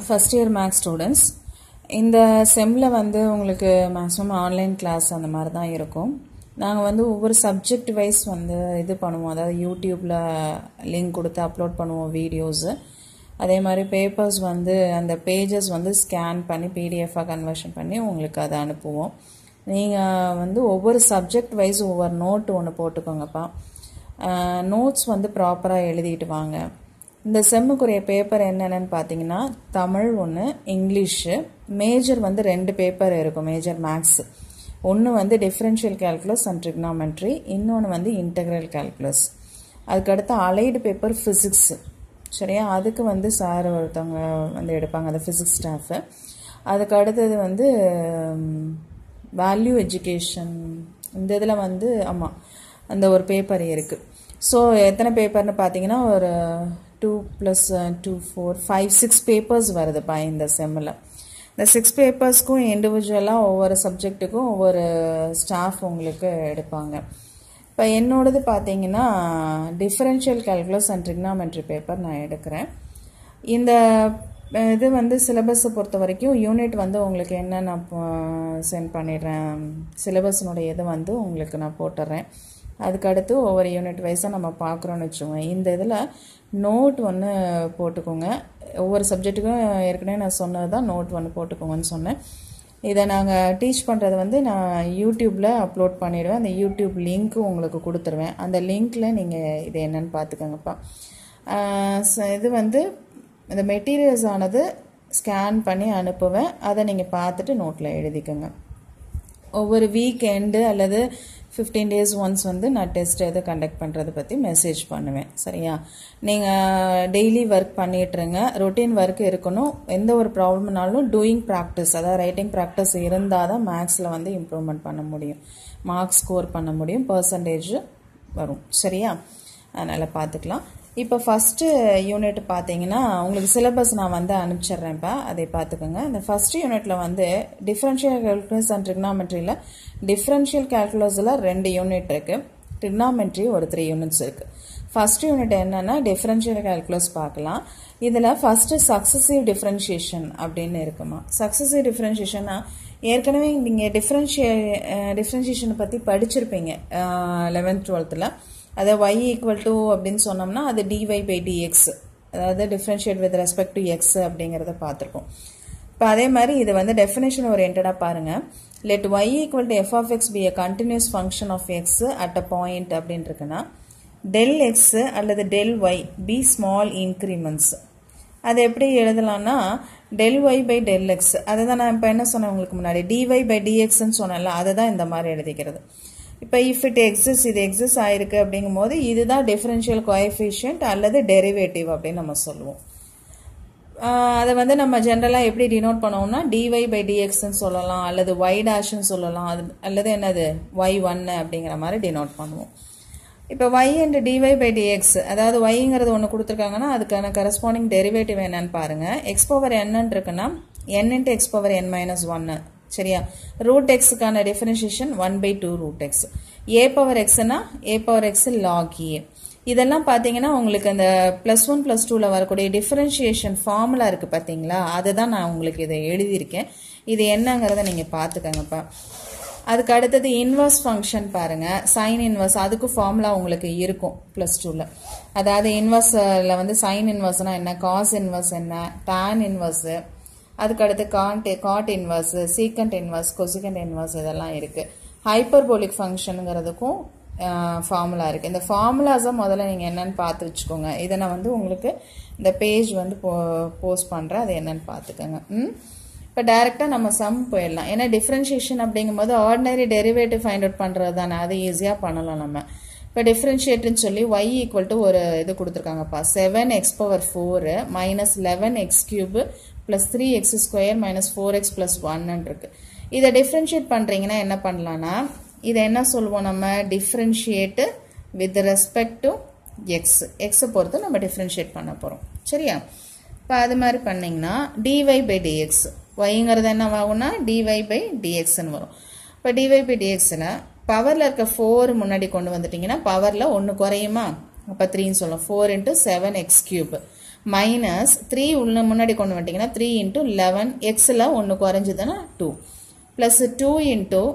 first year maths students இந்த செம்மில் வந்து உங்களுக்கு மேக்ஸிமம் ஆன்லைன் கிளாஸ் அந்த மாதிரி தான் இருக்கும் நாங்கள் வந்து ஒவ்வொரு சப்ஜெக்ட் வைஸ் வந்து இது பண்ணுவோம் அதாவது யூடியூப்பில் லிங்க் கொடுத்து அப்லோட் பண்ணுவோம் வீடியோஸு அதே மாதிரி பேப்பர்ஸ் வந்து அந்த பேஜஸ் வந்து ஸ்கேன் பண்ணி பிடிஎஃபாக கன்வர்ஷன் பண்ணி உங்களுக்கு அதை அனுப்புவோம் நீங்கள் வந்து ஒவ்வொரு சப்ஜெக்ட் வைஸ் ஒவ்வொரு நோட்டு ஒன்று போட்டுக்கோங்கப்பா நோட்ஸ் வந்து ப்ராப்பராக எழுதிட்டு வாங்க இந்த செம்முக்குரிய பேப்பர் என்னென்னு பார்த்தீங்கன்னா தமிழ் ஒன்று இங்கிலீஷு மேஜர் வந்து ரெண்டு பேப்பர் இருக்கும் மேஜர் மேக்ஸ் ஒன்று வந்து டிஃப்ரென்ஷியல் கேல்குலஸ் அண்ட் ட்ரிக்னாமெட்ரி இன்னொன்று வந்து இன்டெக்ரல் கேல்குலஸ் அதுக்கடுத்து அலைடு பேப்பர் ஃபிசிக்ஸு சரியா அதுக்கு வந்து சார் ஒருத்தவங்க வந்து எடுப்பாங்க அந்த ஃபிசிக்ஸ் ஸ்டாஃபு அதுக்கு அடுத்தது வந்து வேல்யூ எஜுகேஷன் இந்த இதில் வந்து ஆமாம் அந்த ஒரு பேப்பர் இருக்குது ஸோ எத்தனை பேப்பர்னு பார்த்தீங்கன்னா ஒரு two plus two four five six papers வருதுப்பா இந்த செம்மில் இந்த சிக்ஸ் பேப்பர்ஸ்க்கும் இண்டிவிஜுவலாக ஒவ்வொரு சப்ஜெக்ட்டுக்கும் ஒவ்வொரு ஸ்டாஃப் உங்களுக்கு எடுப்பாங்க இப்போ என்னோடது பார்த்தீங்கன்னா differential calculus and trigonometry paper நான் எடுக்கிறேன் இந்த இது வந்து சிலபஸை பொறுத்த வரைக்கும் யூனிட் வந்து உங்களுக்கு என்ன நான் சென்ட் பண்ணிடுறேன் சிலபஸினுடைய இது வந்து உங்களுக்கு நான் போட்டுடுறேன் அதுக்கடுத்து ஒவ்வொரு யூனிட் வைஸாக நம்ம பார்க்குறோன்னு வச்சுக்கோங்க இந்த இதில் நோட் ஒன்று போட்டுக்கோங்க ஒவ்வொரு சப்ஜெக்ட்டுக்கும் ஏற்கனவே நான் சொன்னது தான் நோட் ஒன்று போட்டுக்கோங்கன்னு சொன்னேன் இதை நாங்கள் டீச் பண்ணுறது வந்து நான் யூடியூப்பில் அப்லோட் பண்ணிவிடுவேன் அந்த யூடியூப் லிங்க்கு உங்களுக்கு கொடுத்துருவேன் அந்த லிங்க்கில் நீங்கள் இது என்னென்னு பார்த்துக்கோங்கப்பா இது வந்து இந்த மெட்டீரியல்ஸ் ஆனது ஸ்கேன் பண்ணி அனுப்புவேன் அதை நீங்கள் பார்த்துட்டு நோட்டில் எழுதிக்கோங்க ஒவ்வொரு வீக் எண்டு அல்லது ஃபிஃப்டீன் டேஸ் ஒன்ஸ் வந்து நான் டெஸ்ட் எது கண்டக்ட் பண்ணுறதை பற்றி மெசேஜ் பண்ணுவேன் சரியா நீங்கள் டெய்லி ஒர்க் பண்ணிட்டுருங்க ரொட்டீன் ஒர்க் இருக்கணும் எந்த ஒரு ப்ராப்ளம்னாலும் டூயிங் ப்ராக்டிஸ் அதாவது ரைட்டிங் ப்ராக்டிஸ் இருந்தால் தான் மேக்ஸில் வந்து இம்ப்ரூவ்மெண்ட் பண்ண முடியும் மார்க்ஸ் ஸ்கோர் பண்ண முடியும் பர்சன்டேஜ் வரும் சரியா அதனால் பார்த்துக்கலாம் இப்போ ஃபஸ்ட்டு யூனிட் பார்த்தீங்கன்னா உங்களுக்கு சிலபஸ் நான் வந்து அனுப்பிச்சிட்றேன்ப்பா அதை பார்த்துக்கோங்க இந்த ஃபஸ்ட்டு யூனிட்டில் வந்து டிஃப்ரென்ஷியல் கேல்குலஸ் அண்ட் ட்ரிக்னாமெட்ரியில் டிஃப்ரென்ஷியல் கேல்குலஸில் ரெண்டு யூனிட் இருக்குது ட்ரிக்னாமெட்ரி ஒரு த்ரீ யூனிட்ஸ் இருக்குது ஃபஸ்ட் யூனிட் என்னென்னா டிஃப்ரென்ஷியல் கேல்குலஸ் பார்க்கலாம் இதில் ஃபஸ்ட்டு சக்ஸசிவ் டிஃப்ரென்ஷியேஷன் அப்படின்னு இருக்குமா சக்ஸசிவ் டிஃப்ரென்ஷியேஷன்னா ஏற்கனவே நீங்கள் டிஃப்ரென்ஷியே டிஃப்ரென்ஷியேஷனை பற்றி படிச்சிருப்பீங்க லெவன்த் டுவெல்த்தில் அதை ஒய் ஈக்குவல் டு அப்படின்னு சொன்னோம்னா அது டிஒய் பை டிஎக்ஸ் அதாவது differentiate with respect to x அப்படிங்கிறத பார்த்துருக்கோம் இப்போ அதே மாதிரி இது வந்து டெஃபினேஷன் ஓரியன்டாக பாருங்கள் let y equal to f of x be a continuous function of x at a point அப்படின்னு இருக்குன்னா டெல் எக்ஸ் அல்லது del y be small increments அது எப்படி எழுதலாம்னா del y by del x அதை தான் நான் இப்போ என்ன சொன்னேன் உங்களுக்கு முன்னாடி டிஒய் பை டிஎக்ஸ்ன்னு சொன்னேன்ல அதை தான் இந்த மாதிரி எழுதிக்கிறது இப்போ இஃப் இட் எக்ஸிஸ்ட் இது எக்ஸிஸ்ட் ஆயிருக்கு அப்படிங்கும் போது இதுதான் டிஃபரன்ஷியல் கோஎஃபிஷியன்ட் அல்லது டெரிவேட்டிவ் அப்படின்னு நம்ம சொல்லுவோம் அதை வந்து நம்ம ஜென்ரலாக எப்படி டினோட் பண்ணுவோம்னா டிஒய் பை டிஎக்ஸ்ன்னு சொல்லலாம் அல்லது ஒய் டேஷ்னு சொல்லலாம் அது அல்லது என்னது ஒய் ஒன்னு அப்படிங்கிற மாதிரி டினோட் பண்ணுவோம் இப்போ y and dy by dx அதாவது ஒய்ங்கிறது ஒன்று கொடுத்துருக்காங்கன்னா அதுக்கான கரஸ்பாண்டிங் டெரிவேட்டிவ் என்னன்னு பாருங்கள் எக்ஸ் பவர் என்னன்னு இருக்குன்னா n into x power n minus ஒன்னு சரியா ரூட் எக்ஸுக்கான definition one by two root x a power எக்ஸ்னா a power x log a இதெல்லாம் பார்த்தீங்கன்னா உங்களுக்கு அந்த ப்ளஸ் ஒன் ப்ளஸ் டூவில் வரக்கூடிய டிஃபரன்ஷியேஷன் ஃபார்முலா இருக்குது பார்த்தீங்களா அதுதான் நான் உங்களுக்கு இதை எழுதியிருக்கேன் இது என்னங்கிறத நீங்கள் பார்த்துக்கங்கப்பா அதுக்கு அடுத்தது இன்வர்ஸ் ஃபங்க்ஷன் பாருங்கள் சைன் இன்வர்ஸ் அதுக்கும் ஃபார்முலா உங்களுக்கு இருக்கும் ப்ளஸ் டூவில் அதாவது இன்வர்ஸில் வந்து சைன் இன்வர்ஸ்னால் என்ன காஸ் இன்வர்ஸ் என்ன டேன் இன்வர்ஸு அதுக்கு அடுத்து cot cot inverse secant inverse cosecant inverse இதெல்லாம் இருக்குது ஹைப்பர்போலிக் ஃபங்க்ஷனுங்கிறதுக்கும் ஃபார்முலா இருக்குது இந்த ஃபார்முலாஸை முதல்ல நீங்கள் என்னென்னு பார்த்து வச்சுக்கோங்க இதை நான் வந்து உங்களுக்கு இந்த பேஜ் வந்து போ போஸ்ட் பண்ணுறேன் அது என்னென்னு பார்த்துக்கோங்க ம் இப்போ டேரெக்டாக நம்ம சம் போயிடலாம் ஏன்னா டிஃப்ரென்ஷியேஷன் அப்படிங்கும்போது ஆர்டினரி டெரிவேட்டிவ் ஃபைண்ட் அவுட் பண்ணுறது தானே அது ஈஸியாக பண்ணலாம் நம்ம இப்போ டிஃப்ரென்ஷியேட்னு சொல்லி ஒய் ஈக்குவல் டு ஒரு இது கொடுத்துருக்காங்கப்பா seven x power four minus eleven x cube plus three x square minus four x plus ஒன்னு இருக்கு இதை டிஃப்ரென்ஷியேட் பண்ணுறீங்கன்னா என்ன பண்ணலான்னா இதை என்ன சொல்லுவோம் நம்ம differentiate with respect to x எக்ஸை பொறுத்து நம்ம டிஃப்ரென்ஷியேட் பண்ண போகிறோம் சரியா இப்போ அது மாதிரி பண்ணிங்கன்னா டிஒய் பை டிஎக்ஸ் ஒய்ங்கிறது என்ன ஆகும்னா டிஒய் பை டிஎக்ஸ்ன்னு வரும் இப்போ டிஒய் பை டிஎக்ஸில் பவரில் இருக்க ஃபோர் முன்னாடி கொண்டு வந்துட்டிங்கன்னா பவரில் ஒன்று குறையுமா அப்போ த்ரீன்னு சொல்லும் four into seven x cube minus three உள்ள முன்னாடி கொண்டு வந்துட்டிங்கன்னா த்ரீ இன்ட்டு லெவன் எக்ஸில் ஒன்று குறைஞ்சதுன்னா டூ ப்ளஸ் டூ இன்ட்டு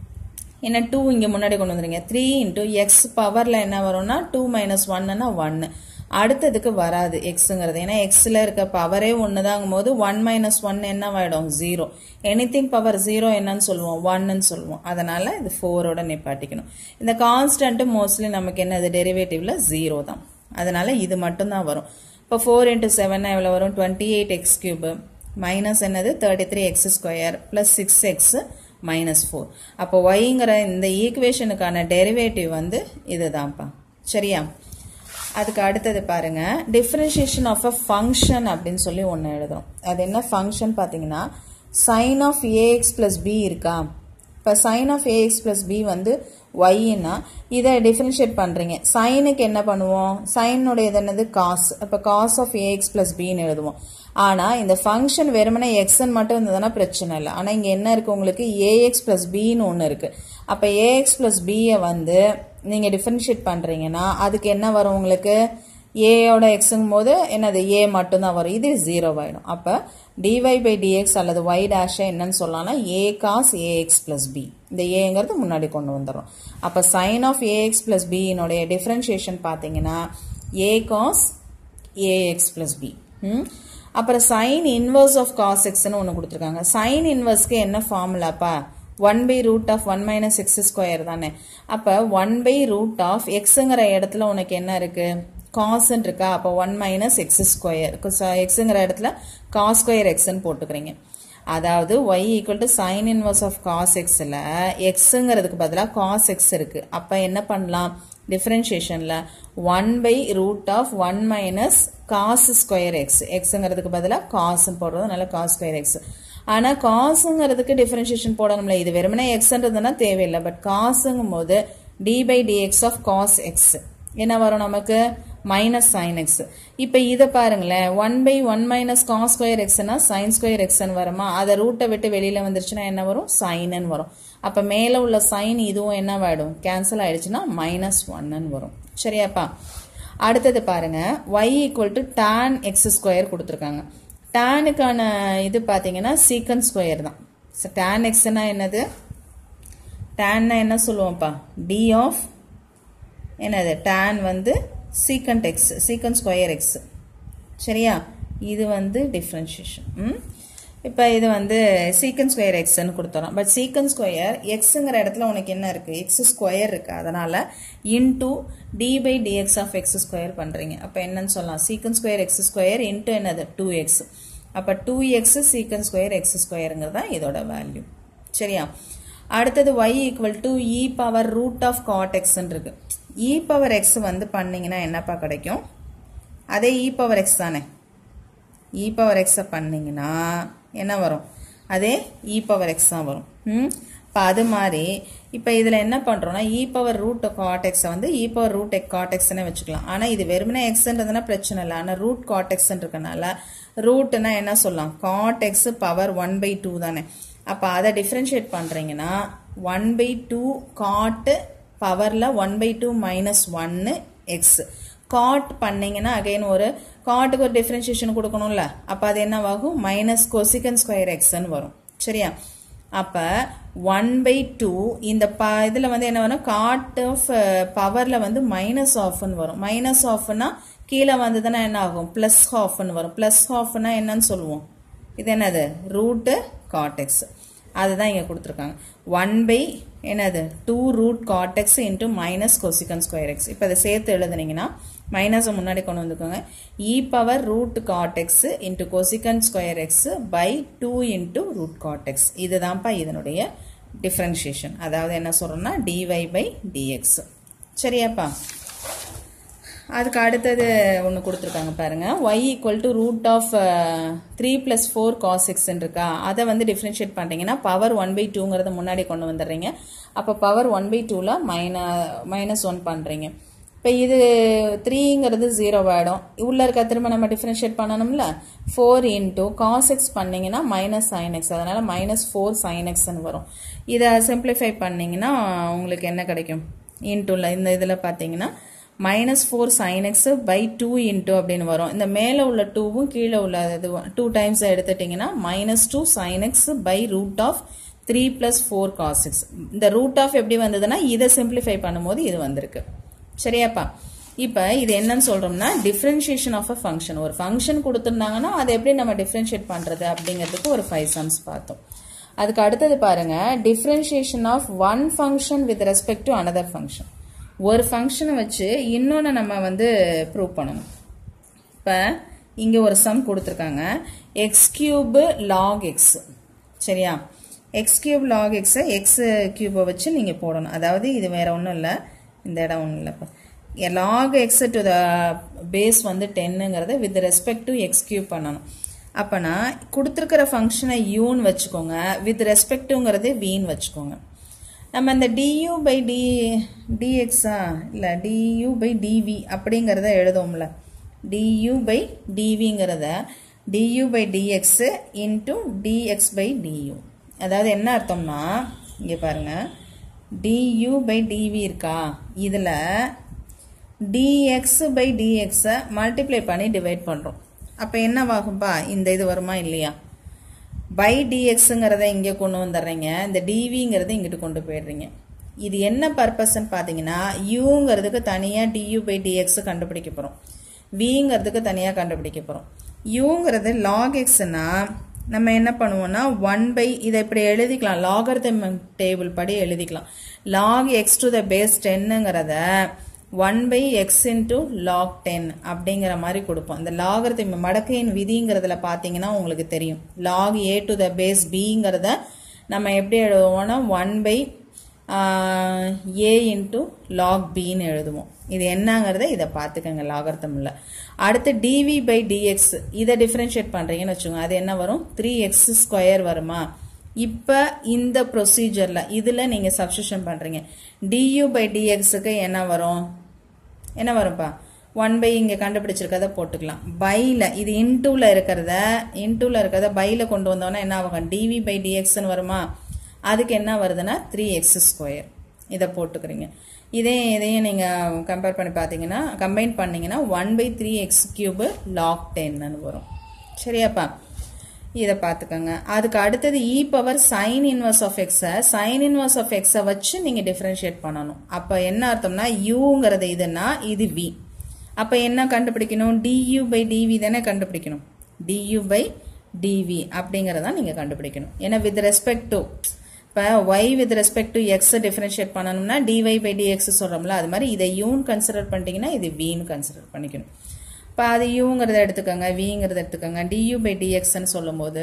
என்ன டூ இங்கே முன்னாடி கொண்டு வந்துருங்க த்ரீ இன்ட்டு எக்ஸ் பவரில் என்ன வரும்னா டூ மைனஸ் ஒன்னுனா ஒன்று அடுத்ததுக்கு வராது எக்ஸுங்கிறது ஏன்னா எக்ஸில் இருக்க பவரே ஒன்று தாங்கும் போது ஒன் மைனஸ் ஒன் என்னவாயிடும் ஜீரோ எனிதிங் பவர் ஜீரோ என்னன்னு சொல்லுவோம் ஒன்னு சொல்லுவோம் அதனால இது ஃபோரோட நிப்பாட்டிக்கணும் இந்த கான்ஸ்டன்ட்டு மோஸ்ட்லி நமக்கு என்னது டெரிவேட்டிவ்ல ஜீரோ தான் அதனால இது மட்டும்தான் வரும் இப்போ ஃபோர் இன்ட்டு செவன் எவ்வளோ வரும் twenty eight x cube minus என்னது thirty three x square plus six x minus four அப்போ ஒய்ங்கிற இந்த ஈக்குவேஷனுக்கான டெரிவேட்டிவ் வந்து இதுதான்ப்பா சரியா அதுக்கு அடுத்தது பாருங்க டிஃபரன்ஷியேஷன் ஆஃப் அ ஃபங்க்ஷன் அப்படின்னு சொல்லி ஒன்று எழுதுறோம் அது என்ன ஃபங்க்ஷன் பார்த்தீங்கன்னா sine of a x plus b இருக்கா இப்போ sine of a x plus b வந்து ஒய்னா இதை டிஃபரன்ஷியேட் பண்ணுறீங்க சைனுக்கு என்ன பண்ணுவோம் சைனுடையது என்னது காஸ் இப்போ காஸ் ஆஃப் ஏஎக்ஸ் பிளஸ் பின்னு எழுதுவோம் ஆனால் இந்த ஃபங்க்ஷன் வெறுமனே எக்ஸ்ன்னு மட்டும் இருந்ததுன்னா பிரச்சனை இல்லை ஆனால் இங்கே என்ன இருக்குது உங்களுக்கு ஏஎக்ஸ் ப்ளஸ் பின்னு ஒன்று இருக்குது அப்போ ஏஎக்ஸ் ப்ளஸ் பியை வந்து நீங்கள் டிஃபரன்ஷியேட் பண்ணுறீங்கன்னா அதுக்கு என்ன வரும் உங்களுக்கு ஏயோட எக்ஸுங்கும் போது என்னது ஏ மட்டும்தான் வரும் இது ஜீரோ ஆகிடும் அப்போ டிஒய் பை டிஎக்ஸ் அல்லது ஒய் டேஷை என்னன்னு சொல்லலாம்னா a cos a x plus b இந்த ஏங்கிறது முன்னாடி கொண்டு வந்துடும் அப்போ சைன் ஆஃப் ஏஎக்ஸ் ப்ளஸ் பியினுடைய டிஃப்ரென்ஷியேஷன் பார்த்தீங்கன்னா a cos a x plus b அப்புறம் சைன் இன்வர்ஸ் ஆஃப் காஸ் எக்ஸ்னு ஒன்று கொடுத்துருக்காங்க சைன் இன்வர்ஸ்க்கு என்ன ஃபார்முலாப்பா one by root of one minus x square தானே அப்போ ஒன் பை ரூட் ஆஃப் எக்ஸுங்கிற இடத்துல உனக்கு என்ன இருக்கு காஸ்ன்னு இருக்கா அப்போ ஒன் மைனஸ் எக்ஸ் ஸ்கொயர் எக்ஸுங்கிற இடத்துல காஸ் ஸ்கொயர் எக்ஸ்ன்னு போட்டுக்கிறீங்க அதாவது y equal to sine inverse of cos எக்ஸில் எக்ஸுங்கிறதுக்கு பதிலாக காஸ் எக்ஸ் இருக்கு அப்போ என்ன பண்ணலாம் டிஃபரன்ஷியேஷனில் one by root of one minus cos square x எக்ஸுங்கிறதுக்கு பதிலாக காசுன்னு போடுறது நல்ல காஸ் ஸ்கொயர் எக்ஸ் ஆனால் காசுங்கிறதுக்கு டிஃபரன்ஷியேஷன் போடணும்ல இது வெறுமனே எக்ஸ்ன்றதுனா தேவையில்லை பட் காசுங்கும் போது d by d x of cos x என்ன வரும் நமக்கு மைனஸ் சைன் எக்ஸ் இப்போ இதை பாருங்களேன் one by one minus cos square எக்ஸ்னா சைன் ஸ்கொயர் எக்ஸ்ன்னு வருமா அதை ரூட்டை விட்டு வெளியில் வந்துருச்சுன்னா என்ன வரும் சைனுன்னு வரும் அப்போ மேலே உள்ள சைன் இதுவும் என்னவாயிடும் கேன்சல் ஆயிடுச்சுன்னா மைனஸ் ஒன்னு வரும் சரியாப்பா அடுத்தது பாருங்க y equal to tan x square கொடுத்துருக்காங்க டேனுக்கான இது பார்த்தீங்கன்னா சீக்கன் ஸ்கொயர் தான் டேன் எக்ஸ்னா என்னது டேன்னா என்ன சொல்லுவோம்ப்பா டி ஆஃப் என்னது டேன் வந்து secant x secant square x சரியா இது வந்து டிஃப்ரென்ஷியேஷன் ம் இப்போ இது வந்து சீக்கன் ஸ்கொயர் எக்ஸ்ன்னு கொடுத்துறோம் பட் சீக்கன் ஸ்கொயர் எக்ஸுங்கிற இடத்துல உனக்கு என்ன இருக்குது எக்ஸ் ஸ்கொயர் இருக்குது அதனால் into d by d x of x square பண்ணுறீங்க அப்போ என்னன்னு சொல்லலாம் secant square x square into என்னது டூ எக்ஸ் அப்போ two x secant square x ஸ்கொயருங்கிறது தான் இதோட வேல்யூ சரியா அடுத்தது y equal to e power root of cot எக்ஸ்ன்னு இருக்கு இ பவர் எக்ஸ் வந்து பண்ணீங்கன்னா என்னப்பா கிடைக்கும் அதே இ பவர் எக்ஸ் தானே இ பவர் எக்ஸை பண்ணீங்கன்னா என்ன வரும் அதே இ பவர் எக்ஸ் தான் வரும் ம் இப்போ அது மாதிரி இப்போ இதில் என்ன பண்ணுறோம்னா இ பவர் ரூட் காட்டெக்ஸை வந்து இ பவர் ரூட் எக் காட்டெக்ஸ்னே வச்சுக்கலாம் ஆனால் இது வெறுமனே எக்ஸ்ன்றதுனா பிரச்சனை இல்லை ஆனால் ரூட் காட்டெக்ஸ்ன்னு இருக்கனால ரூட்னா என்ன சொல்லலாம் cot x power one by two தானே அப்போ அதை டிஃப்ரென்ஷியேட் பண்ணுறீங்கன்னா ஒன் பை டூ காட்டு பவரில் ஒன் பை டூ மைனஸ் ஒன்னு எக்ஸ் காட் பண்ணீங்கன்னா அகைன் ஒரு காட்டுக்கு ஒரு டிஃப்ரென்ஷியேஷன் கொடுக்கணும்ல அப்போ அது என்னவாகும் மைனஸ் கொசிகன் ஸ்கொயர் எக்ஸ்ன்னு வரும் சரியா அப்போ ஒன் பை டூ இந்த ப இதில் வந்து என்ன வரும் காட் ஆஃப் பவரில் வந்து மைனஸ் ஆஃப்னு வரும் மைனஸ் ஆஃப்னா கீழே வந்ததுன்னா என்ன ஆகும் ப்ளஸ் ஹாஃப்னு வரும் ப்ளஸ் ஹாஃப்னா என்னன்னு சொல்லுவோம் இது என்னது ரூட்டு காட்டெக்ஸ் அதுதான் இங்கே கொடுத்துருக்காங்க ஒன் பை என்னது two root cot x into minus cosec square x இப்போ அதை சேர்த்து எழுதுனீங்கன்னா மைனஸை முன்னாடி கொண்டு வந்துக்கோங்க e power root cot x into cosec square x by two into root cot x இதுதான்ப்பா இதனுடைய டிஃப்ரென்ஷியேஷன் அதாவது என்ன சொல்கிறோம்னா டிஒய் பை டிஎக்ஸ் சரியாப்பா அதுக்கு அடுத்தது ஒன்று கொடுத்துருக்காங்க பாருங்க y equal to root of three plus four cos எக்ஸ்ன்னு இருக்கா அதை வந்து டிஃப்ரென்ஷியேட் பண்ணுறீங்கன்னா பவர் ஒன் பை டூங்கிறத முன்னாடி கொண்டு வந்துடுறீங்க அப்போ பவர் ஒன் பை டூவில் மைன மைனஸ் ஒன் பண்ணுறீங்க இப்போ இது த்ரீங்கிறது ஜீரோ ஆகிடும் உள்ளே இருக்க திரும்ப நம்ம டிஃப்ரென்ஷியேட் பண்ணணும்ல ஃபோர் இன்டூ காஸ் எக்ஸ் பண்ணிங்கன்னா மைனஸ் சைன் எக்ஸ் அதனால் மைனஸ் ஃபோர் சைன் எக்ஸ்ன்னு வரும் இதை சிம்பிளிஃபை பண்ணிங்கன்னா உங்களுக்கு என்ன கிடைக்கும் இன்டூவில் இந்த இதில் பார்த்தீங்கன்னா minus four sine x by two into அப்படின்னு வரும் இந்த மேலே உள்ள டூவும் கீழே உள்ள இது டூ டைம்ஸ் எடுத்துட்டிங்கன்னா minus two sine x by root of three plus four cos x இந்த ரூட் ஆஃப் எப்படி வந்ததுன்னா இதை சிம்பிளிஃபை பண்ணும்போது இது வந்திருக்கு சரியாப்பா இப்போ இது என்னன்னு சொல்றோம்னா டிஃப்ரென்ஷியேஷன் ஆஃப் அ ஃபங்க்ஷன் ஒரு ஃபங்க்ஷன் கொடுத்துருந்தாங்கன்னா அதை எப்படி நம்ம டிஃப்ரென்ஷியேட் பண்றது அப்படிங்கிறதுக்கு ஒரு ஃபைவ் சம்ஸ் பார்த்தோம் அதுக்கு அடுத்தது பாருங்க differentiation of one function with respect to another function ஒரு ஃபங்க்ஷனை வச்சு இன்னொன்று நம்ம வந்து ப்ரூவ் பண்ணணும் இப்போ இங்கே ஒரு சம் கொடுத்துருக்காங்க எக்ஸ் கியூபு லாக் எக்ஸ் சரியா எக்ஸ் கியூப் லாக் எக்ஸை எக்ஸ் கியூபை வச்சு நீங்கள் போடணும் அதாவது இது வேற ஒன்றும் இல்லை இந்த இடம் ஒன்றும் இல்லை இப்போ log x to the base வந்து டென்னுங்கிறத with respect to x cube பண்ணணும் அப்போனா கொடுத்துருக்கிற ஃபங்க்ஷனை யூன்னு வச்சுக்கோங்க வித் ரெஸ்பெக்ட்டுங்கிறது வீன்னு வச்சுக்கோங்க நம்ம இந்த டியூ பை டி டிஎக்ஸா இல்லை டியூ பை டிவி அப்படிங்கிறத எழுதுவோம்ல டியூ பை டிவிங்கிறத d u by d x into d x by d u அதாவது என்ன அர்த்தம்னா இங்கே பாருங்க டியூ பை டிவி இருக்கா இதில் டிஎக்ஸ் பை டிஎக்ஸை மல்டிப்ளை பண்ணி டிவைட் பண்ணுறோம் அப்போ என்னவாகும்பா இந்த இது வருமா இல்லையா பை டிஎக்ஸுங்கிறத இங்கே கொண்டு வந்துடுறீங்க இந்த டிவிங்கிறத இங்கிட்டு கொண்டு போயிடுறீங்க இது என்ன பர்பஸ்ன்னு பார்த்தீங்கன்னா யூங்கிறதுக்கு தனியாக டியூ பை டிஎக்ஸ் கண்டுபிடிக்க போகிறோம் விங்கிறதுக்கு தனியாக கண்டுபிடிக்க போகிறோம் யூங்கிறது லாக் எக்ஸ்னா நம்ம என்ன பண்ணுவோம்னா ஒன் பை இதை இப்படி எழுதிக்கலாம் லாகர்தம் டேபிள் படி எழுதிக்கலாம் log x to the base டென்னுங்கிறத one by x into log ten அப்படிங்கிற மாதிரி கொடுப்போம் இந்த லாகர்தம் மடக்கையின் விதிங்கிறதுல பார்த்தீங்கன்னா உங்களுக்கு தெரியும் log a to the base பிங்கிறத நம்ம எப்படி எழுதுவோம்னா one by a into log பின்னு எழுதுவோம் இது என்னங்கிறத இதை பார்த்துக்கங்க லாகர்த்தமில் அடுத்து டிவி பை டிஎக்ஸ் இதை டிஃப்ரென்ஷியேட் பண்ணுறீங்கன்னு வச்சுக்கோங்க அது என்ன வரும் த்ரீ எக்ஸ் ஸ்கொயர் வருமா இப்போ இந்த ப்ரொசீஜரில் இதில் நீங்கள் சப்ஸ்டியூஷன் பண்ணுறீங்க டியூ பை டிஎக்ஸுக்கு என்ன வரும் என்ன வரும்ப்பா ஒன் பை இங்கே கண்டுபிடிச்சிருக்கத போட்டுக்கலாம் பையில் இது இன்டூவில் இருக்கிறத இன்டூவில் இருக்கிறத பையில் கொண்டு வந்தோன்னா என்ன ஆகும் டிவி பை டிஎக்ஸ்னு வருமா அதுக்கு என்ன வருதுன்னா த்ரீ எக்ஸ் ஸ்கொயர் இதை போட்டுக்கிறீங்க இதே இதையும் நீங்கள் கம்பேர் பண்ணி பார்த்தீங்கன்னா கம்பைன் பண்ணீங்கன்னா one by three x cube log டென்னு வரும் சரியாப்பா இதை பார்த்துக்கோங்க அதுக்கு அடுத்தது e power sine inverse of எக்ஸை சைன் இன்வர்ஸ் ஆஃப் எக்ஸை வச்சு நீங்கள் டிஃப்ரென்ஷியேட் பண்ணணும் அப்போ என்ன அர்த்தம்னா யூங்கிறது இதுன்னா இது வி அப்போ என்ன கண்டுபிடிக்கணும் டியூ பை டிவி தானே கண்டுபிடிக்கணும் டியூ பை டிவி அப்படிங்கிறத நீங்கள் கண்டுபிடிக்கணும் ஏன்னா வித் ரெஸ்பெக்ட் டு இப்போ y with respect to x differentiate பண்ணணும்னா டிஒய் பை டிஎக்ஸ் சொல்கிறோம்ல அது மாதிரி இதை யூன்னு கன்சிடர் பண்ணிட்டீங்கன்னா இது வின்னு கன்சிடர் பண்ணிக்கணும் இப்போ அது யூங்கிறத எடுத்துக்கோங்க விங்கிறத எடுத்துக்கோங்க டியூ பை டிஎக்ஸ்ன்னு சொல்லும்போது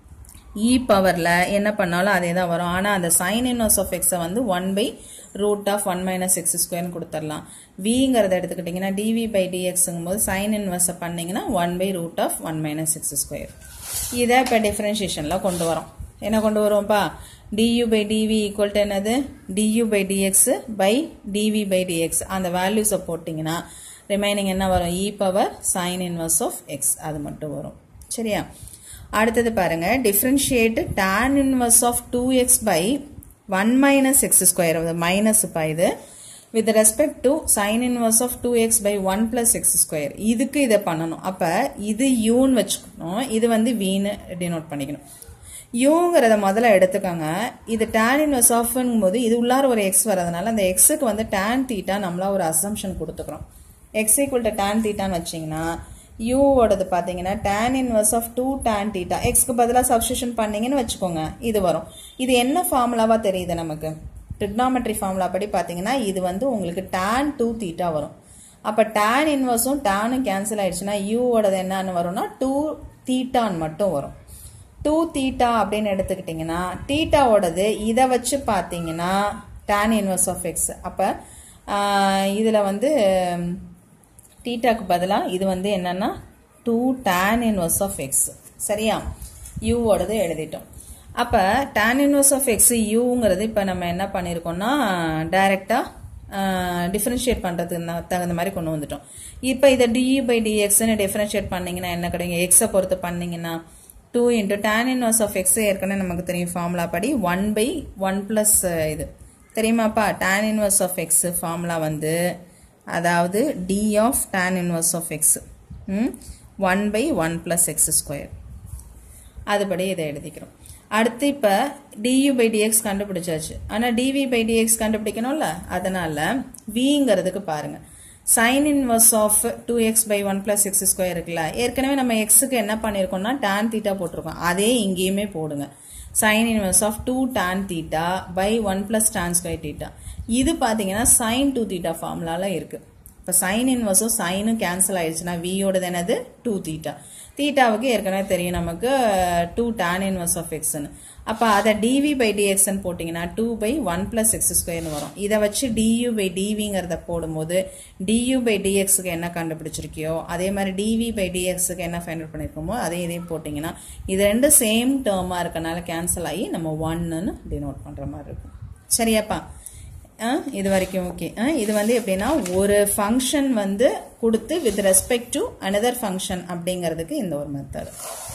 இ பவரில் என்ன பண்ணாலும் அதே தான் வரும் ஆனால் அந்த சைன் இன்வர்ஸ் ஆஃப் எக்ஸை வந்து one by root of one minus x ஸ்கொயர்னு கொடுத்துடலாம் விங்கிறத எடுத்துக்கிட்டிங்கன்னா டிவி பை டிஎக்ஸுங்கும் போது சைன் இன்வர்ஸை பண்ணிங்கன்னா one by root of one minus x square இதை இப்போ டிஃப்ரென்ஷியேஷனில் கொண்டு வரோம் என்ன கொண்டு வருவோம்ப்பா du by dv equal to என்னது du by dx by dv by dx அந்த வேல்யூஸை போட்டிங்கன்னா ரிமைனிங் என்ன வரும் e power sin inverse of x அது மட்டும் வரும் சரியா அடுத்தது பாருங்க differentiate tan inverse of 2x by 1 minus x square minus பா இது with respect to sin inverse of 2x by 1 plus x square இதுக்கு இதை பண்ணணும் அப்ப இது யூன்னு வச்சுக்கணும் இது வந்து வின்னு டினோட் பண்ணிக்கணும் யூங்கிறத முதல்ல எடுத்துக்கோங்க இது டேன் இன்வர்ஸ் ஆஃப்ங்கும் போது இது உள்ளார ஒரு எக்ஸ் வரதுனால அந்த எக்ஸுக்கு வந்து டேன் தீட்டா நம்மளா ஒரு அசம்ஷன் கொடுத்துக்கிறோம் எக்ஸ் ஈக்குவல் டு டேன் தீட்டான்னு வச்சிங்கன்னா யூவோடது பார்த்தீங்கன்னா tan inverse of two tan theta எக்ஸ்க்கு பதிலாக சப்ஸ்டியூஷன் பண்ணீங்கன்னு வச்சுக்கோங்க இது வரும் இது என்ன ஃபார்முலாவா தெரியுது நமக்கு ட்ரிக்னாமெட்ரி ஃபார்முலா படி பார்த்தீங்கன்னா இது வந்து உங்களுக்கு டேன் டூ தீட்டா வரும் அப்போ டேன் இன்வர்ஸும் டேனும் கேன்சல் ஆயிடுச்சுன்னா யூவோடது என்னன்னு வரும்னா டூ தீட்டான்னு மட்டும் வரும் டூ தீட்டா அப்படின்னு எடுத்துக்கிட்டிங்கன்னா தீட்டாவோடது இதை வச்சு பார்த்தீங்கன்னா டேன் இன்வர்ஸ் ஆஃப் எக்ஸ் அப்போ இதில் வந்து தீட்டாக்கு பதிலாக இது வந்து என்னன்னா two tan inverse of x சரியா யூவோடது எழுதிட்டோம் அப்போ டேன் இன்வர்ஸ் ஆஃப் எக்ஸ் யூங்கிறது இப்போ நம்ம என்ன பண்ணியிருக்கோம்னா டைரெக்டாக டிஃப்ரென்ஷியேட் பண்ணுறதுக்கு தகுந்த மாதிரி கொண்டு வந்துட்டோம் இப்போ இதை டிஇ பை டிஎக்ஸ்னு டிஃப்ரென்ஷியேட் பண்ணீங்கன்னா என்ன கிடைக்கும் எக்ஸை பொறுத்து பண்ணீங்கன்னா two into tan inverse of x ஏற்கனவே நமக்கு தெரியும் ஃபார்முலா படி ஒன் பை ஒன் ப்ளஸ் இது தெரியுமாப்பா tan inverse of x formula வந்து அதாவது d of tan inverse of x one by one plus x square அதுபடி இதை எழுதிக்கிறோம் அடுத்து இப்போ டியூ பை டிஎக்ஸ் கண்டுபிடிச்சாச்சு ஆனால் டிவி பை டிஎக்ஸ் கண்டுபிடிக்கணும்ல அதனால விங்கிறதுக்கு பாருங்க sine inverse of two x by one plus x square இருக்குல்ல ஏற்கனவே நம்ம எக்ஸுக்கு என்ன பண்ணியிருக்கோம்னா tan தீட்டா போட்டிருக்கோம் அதே இங்கேயுமே போடுங்க sine inverse of two tan theta by one plus tan square theta இது பார்த்தீங்கன்னா சைன் டூ தீட்டா ஃபார்முலால இருக்கு இப்போ சைன் இன்வர்ஸும் சைனும் கேன்சல் ஆயிடுச்சுன்னா வியோடது என்னது டூ தீட்டா தீட்டாவுக்கு ஏற்கனவே தெரியும் நமக்கு டூ டேன் இன்வர்ஸ் ஆஃப் எக்ஸ்னு அப்போ அதை டிவி பை டிஎக்ஸ்ன்னு போட்டிங்கன்னா two by one plus x ஸ்கொயர்னு வரும் இதை வச்சு டியூ பை டிவிங்கிறத போடும்போது டியூ பை டிஎக்ஸுக்கு என்ன கண்டுபிடிச்சிருக்கியோ அதே மாதிரி டிவி பை டிஎக்ஸுக்கு என்ன ஃபைண்ட் அவுட் பண்ணியிருக்கோமோ அதே இதையும் போட்டிங்கன்னா இது ரெண்டு சேம் டேர்மாக இருக்கனால கேன்சல் ஆகி நம்ம ஒன்னுன்னு டினோட் பண்ணுற மாதிரி இருக்கும் சரியாப்பா இது வரைக்கும் ஓகே இது வந்து எப்படின்னா ஒரு ஃபங்க்ஷன் வந்து கொடுத்து with respect to another function அப்படிங்கிறதுக்கு இந்த ஒரு மெத்தட்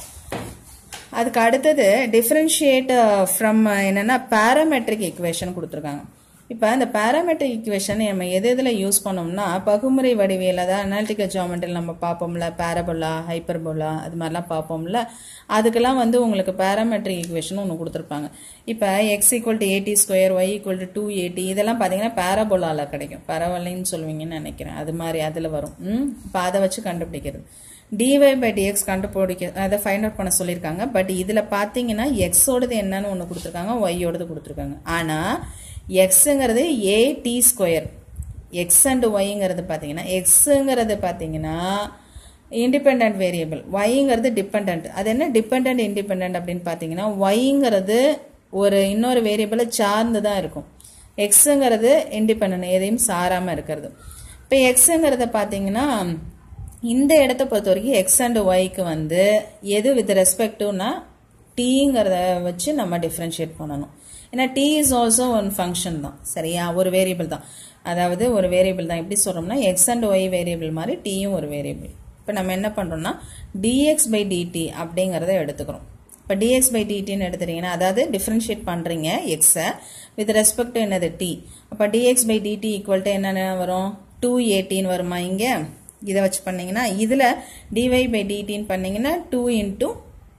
அதுக்கு அடுத்தது டிஃப்ரென்ஷியேட் ஃப்ரம் என்னன்னா பேராமெட்ரிக் ஈக்குவேஷன் கொடுத்துருக்காங்க இப்போ இந்த பேராமெட்ரிக் ஈக்குவேஷன் நம்ம எது எதில் யூஸ் பண்ணோம்னா பகுமுறை வடிவியல் அதாவது அனாலிட்டிக்கல் ஜாமெண்ட்ரியில் நம்ம பார்ப்போம்ல பேரபோலா ஹைப்பர்போலா அது மாதிரிலாம் பார்ப்போம்ல அதுக்கெல்லாம் வந்து உங்களுக்கு பேராமெட்ரிக் ஈக்குவேஷன் ஒன்று கொடுத்துருப்பாங்க இப்போ x equal to a t square y equal to two a t இதெல்லாம் பார்த்தீங்கன்னா பேரபோலாவில் கிடைக்கும் பரவலைன்னு சொல்லுவீங்கன்னு நினைக்கிறேன் அது மாதிரி அதில் வரும் ம் இப்போ அதை வச்சு கண்டுபிடிக்கிறது டிஒய் பை டிஎக்ஸ் கண்டுபிடிக்க அதை ஃபைண்ட் அவுட் பண்ண சொல்லியிருக்காங்க பட் இதில் பார்த்தீங்கன்னா எக்ஸோடது என்னன்னு ஒன்று கொடுத்துருக்காங்க ஒய்யோடது கொடுத்துருக்காங்க ஆனால் எக்ஸுங்கிறது a t square x and ஒய்ங்கிறது பார்த்தீங்கன்னா எக்ஸுங்கிறது பார்த்தீங்கன்னா இண்டிபெண்ட் வேரியபிள் ஒய்ங்கிறது டிபெண்ட் அது என்ன டிபெண்ட் இண்டிபெண்ட் அப்படின்னு பார்த்தீங்கன்னா ஒய்ங்கிறது ஒரு இன்னொரு வேரியபிளை சார்ந்து தான் இருக்கும் எக்ஸுங்கிறது இண்டிபெண்ட் எதையும் சாராமல் இருக்கிறது இப்போ எக்ஸுங்கிறத பார்த்தீங்கன்னா இந்த இடத்த பொறுத்த வரைக்கும் எக்ஸ் அண்ட் ஒய்க்கு வந்து எது வித் ரெஸ்பெக்ட் டுனா டீங்கிறத வச்சு நம்ம டிஃப்ரென்ஷியேட் பண்ணணும் ஏன்னா t is also one function தான் சரியா ஒரு வேரியபிள் தான் அதாவது ஒரு வேரியபிள் தான் எப்படி சொல்கிறோம்னா எக்ஸ் அண்ட் ஒய் வேரியபிள் மாதிரி டீயும் ஒரு வேரியபிள் இப்போ நம்ம என்ன பண்ணுறோம்னா டிஎக்ஸ் பை டிடி அப்படிங்கிறத எடுத்துக்கிறோம் இப்போ டிஎக்ஸ் பை டிடின்னு எடுத்துட்டீங்கன்னா அதாவது டிஃப்ரென்ஷியேட் பண்ணுறீங்க எக்ஸை வித் ரெஸ்பெக்ட் டு என்னது டி அப்போ d x by d t equal to என்னென்ன வரும் டூ ஏட்டின்னு வருமா இங்கே இதை வச்சு பண்ணீங்கன்னா இதில் டிஒய் பை டிடின்னு பண்ணீங்கன்னா டூ இன்ட்டு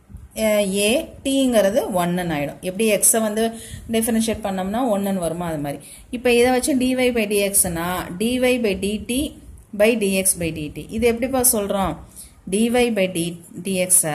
ஏ டீங்கிறது ஒன்னுன்னு ஆகிடும் எப்படி எக்ஸை வந்து டிஃபரன்ஷியேட் பண்ணோம்னா ஒன்றுன்னு வருமா அது மாதிரி இப்போ இதை வச்சு டிஒய் பை டிஎக்ஸ்னா d y by d t by d x by d t இது எப்படிப்பா சொல்கிறோம் டிஒய் பை டி டிஎக்ஸை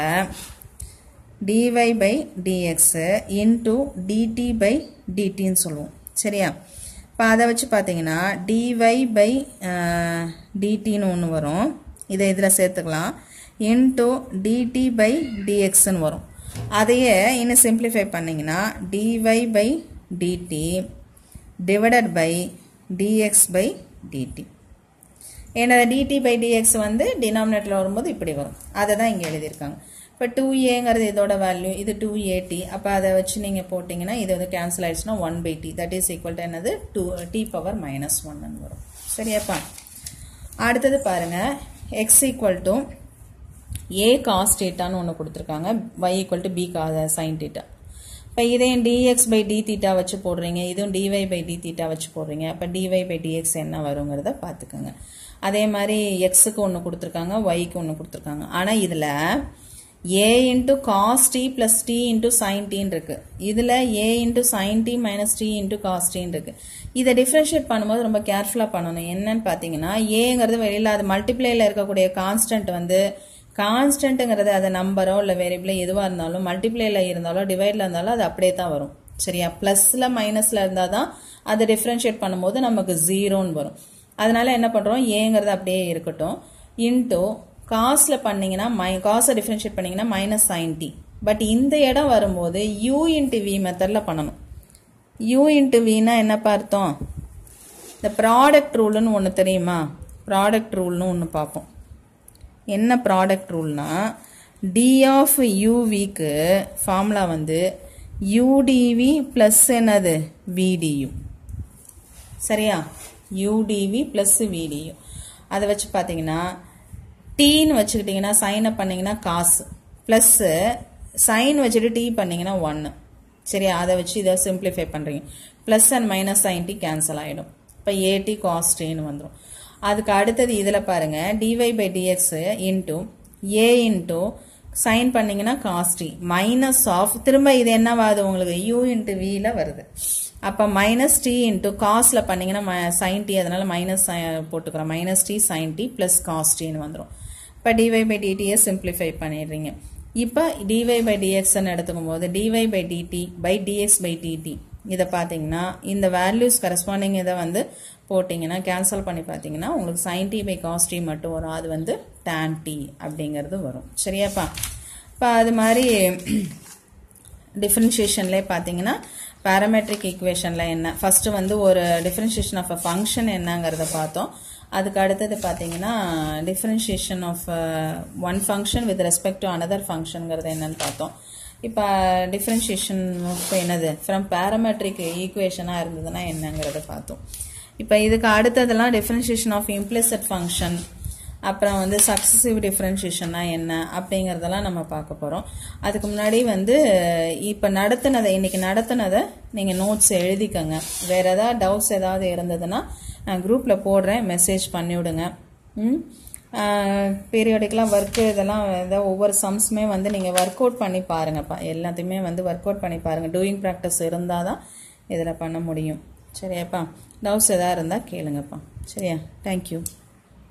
d y by d x into d t by டிடின்னு சொல்லுவோம் சரியா இப்போ அதை வச்சு பார்த்தீங்கன்னா டிஒய் பை டிடின்னு ஒன்று வரும் இதை இதில் சேர்த்துக்கலாம் இன்டூ டிடி பை டிஎக்ஸ்ன்னு வரும் அதையே இன்னும் சிம்பிளிஃபை பண்ணிங்கன்னா d y by d t divided by d x by d t ஏன்னா டிடி பை டிஎக்ஸ் வந்து டினாமினேட்டில் வரும்போது இப்படி வரும் அதை தான் இங்கே எழுதியிருக்காங்க இப்போ டூ ஏங்கிறது இதோட வேல்யூ இது டூ ஏடி அப்போ அதை வச்சு நீங்கள் போட்டிங்கன்னா இது வந்து கேன்சல் ஆயிடுச்சுன்னா one by t that is equal to என்னது டூ டி பவர் மைனஸ் ஒன்னு வரும் சரியாப்பா அடுத்தது பாருங்கள் x equal to a cos டீட்டான்னு ஒன்று கொடுத்துருக்காங்க y ஈக்குவல் டு பி கா சைன் டீட்டா இப்போ இதையும் டிஎக்ஸ் பை டி தீட்டா வச்சு போடுறீங்க இதுவும் டிஒய் பை டி தீட்டா வச்சு போடுறீங்க அப்போ டிஒய் பை டிஎக்ஸ் என்ன வருங்கிறத பார்த்துக்கோங்க அதே மாதிரி எக்ஸுக்கு ஒன்று கொடுத்துருக்காங்க ஒய்க்கு ஒன்று கொடுத்துருக்காங்க ஆனால் இதில் a into cos t plus t into sine டின்னு இருக்கு இதில் a into sine t minus t into cos டின்னு இருக்கு இதை டிஃப்ரென்ஷியேட் பண்ணும்போது ரொம்ப கேர்ஃபுல்லாக பண்ணணும் என்னன்னு பார்த்தீங்கன்னா ஏங்கிறது வெளியில் அது மல்டிப்ளேயில் இருக்கக்கூடிய கான்ஸ்டன்ட் வந்து கான்ஸ்டன்ட்டுங்கிறது அது நம்பரோ இல்லை வேரியபிளோ எதுவாக இருந்தாலும் மல்டிப்ளேயில் இருந்தாலும் டிவைடில் இருந்தாலும் அது அப்படியே தான் வரும் சரியா ப்ளஸில் மைனஸில் இருந்தால் தான் அதை டிஃப்ரென்ஷியேட் பண்ணும்போது நமக்கு ஜீரோன்னு வரும் அதனால என்ன பண்ணுறோம் ஏங்கிறது அப்படியே இருக்கட்டும் இன்டூ காஸில் பண்ணீங்கன்னா மை காஸை டிஃப்ரென்ஷியேட் பண்ணீங்கன்னா மைனஸ் சைன் டி பட் இந்த இடம் வரும்போது யூ இன்ட்டு வி மெத்தடில் பண்ணணும் யூ இன்ட்டு வினா என்னப்பா அர்த்தம் இந்த ப்ராடக்ட் ரூல்னு ஒன்று தெரியுமா ப்ராடக்ட் ரூல்னு ஒன்று பார்ப்போம் என்ன ப்ராடக்ட் ரூல்னா டி ஆஃப் யூவிக்கு ஃபார்முலா வந்து யூடிவி ப்ளஸ் என்னது விடியு சரியா யூடிவி ப்ளஸ் விடியு அதை வச்சு பார்த்தீங்கன்னா டீன்னு வச்சுக்கிட்டிங்கன்னா சைன் அப் பண்ணிங்கன்னா காசு ப்ளஸ்ஸு சைன் வச்சுட்டு டீ பண்ணிங்கன்னா ஒன்று சரியா அதை வச்சு இதை சிம்பிளிஃபை பண்ணுறீங்க plus and minus sine t cancel ஆகிடும் இப்போ ஏடி காஸ்டின்னு வந்துடும் அதுக்கு அடுத்தது இதில் பாருங்க d y by d x into a into sine பண்ணீங்கன்னா காஸ்டி மைனஸ் ஆஃப் திரும்ப இது என்னவாது உங்களுக்கு யூ இன்ட்டு வியில் வருது அப்போ மைனஸ் டி இன்ட்டு காஸ்டில் பண்ணீங்கன்னா சைன் டி அதனால மைனஸ் போட்டுக்கிறோம் minus t sine t plus காஸ்டின்னு வந்துடும் இப்போ டிவை பை டிடியை சிம்பிளிஃபை பண்ணிடுறீங்க இப்போ டிவை பை டிஎக்ஸ்ன்னு எடுத்துக்கும் போது d y by d t by d x by d t இதை பார்த்தீங்கன்னா இந்த வேல்யூஸ் கரஸ்பாண்டிங் இதை வந்து போட்டிங்கன்னா கேன்சல் பண்ணி பார்த்தீங்கன்னா உங்களுக்கு sine t by cos t மட்டும் வரும் அது வந்து டேன் டி அப்படிங்கிறது வரும் சரியாப்பா இப்போ அது மாதிரி டிஃப்ரென்ஷியேஷன்லேயே பார்த்தீங்கன்னா பேராமெட்ரிக் ஈக்குவேஷனில் என்ன ஃபஸ்ட்டு வந்து ஒரு டிஃப்ரென்ஷியேஷன் ஆஃப் அ ஃபங்க்ஷன் என்னங்கிறத பார்த்தோம் அதுக்கு அடுத்தது பார்த்தீங்கன்னா differentiation of one function with respect to another ஃபங்க்ஷனுங்கிறது என்னன்னு பார்த்தோம் இப்போ டிஃப்ரென்ஷியேஷன் ஆஃப் என்னது ஃப்ரம் பேராமெட்ரிக் ஈக்குவேஷனாக இருந்ததுன்னா என்னங்கிறத பார்த்தோம் இப்போ இதுக்கு அடுத்ததெல்லாம் டிஃப்ரென்ஷியேஷன் ஆஃப் இம்ப்ளிசிட் ஃபங்க்ஷன் அப்புறம் வந்து சக்ஸசிவ் டிஃப்ரென்ஷியேஷன்னா என்ன அப்படிங்கிறதெல்லாம் நம்ம பார்க்க போகிறோம் அதுக்கு முன்னாடி வந்து இப்போ நடத்தினதை இன்னைக்கு நடத்தினதை நீங்கள் நோட்ஸ் எழுதிக்கங்க வேறு ஏதாவது டவுட்ஸ் ஏதாவது இருந்ததுன்னா நான் குரூப்பில் போடுறேன் மெசேஜ் பண்ணிவிடுங்க ம் பீரியாடிக்கலாக ஒர்க்கு இதெல்லாம் ஏதாவது ஒவ்வொரு சம்ஸுமே வந்து நீங்கள் ஒர்க் அவுட் பண்ணி பாருங்கப்பா எல்லாத்தையுமே வந்து ஒர்க் அவுட் பண்ணி பாருங்கள் டூயிங் ப்ராக்டிஸ் இருந்தால் தான் இதில் பண்ண முடியும் சரியாப்பா டவுட்ஸ் எதாவது இருந்தால் கேளுங்கப்பா சரியா தேங்க்யூ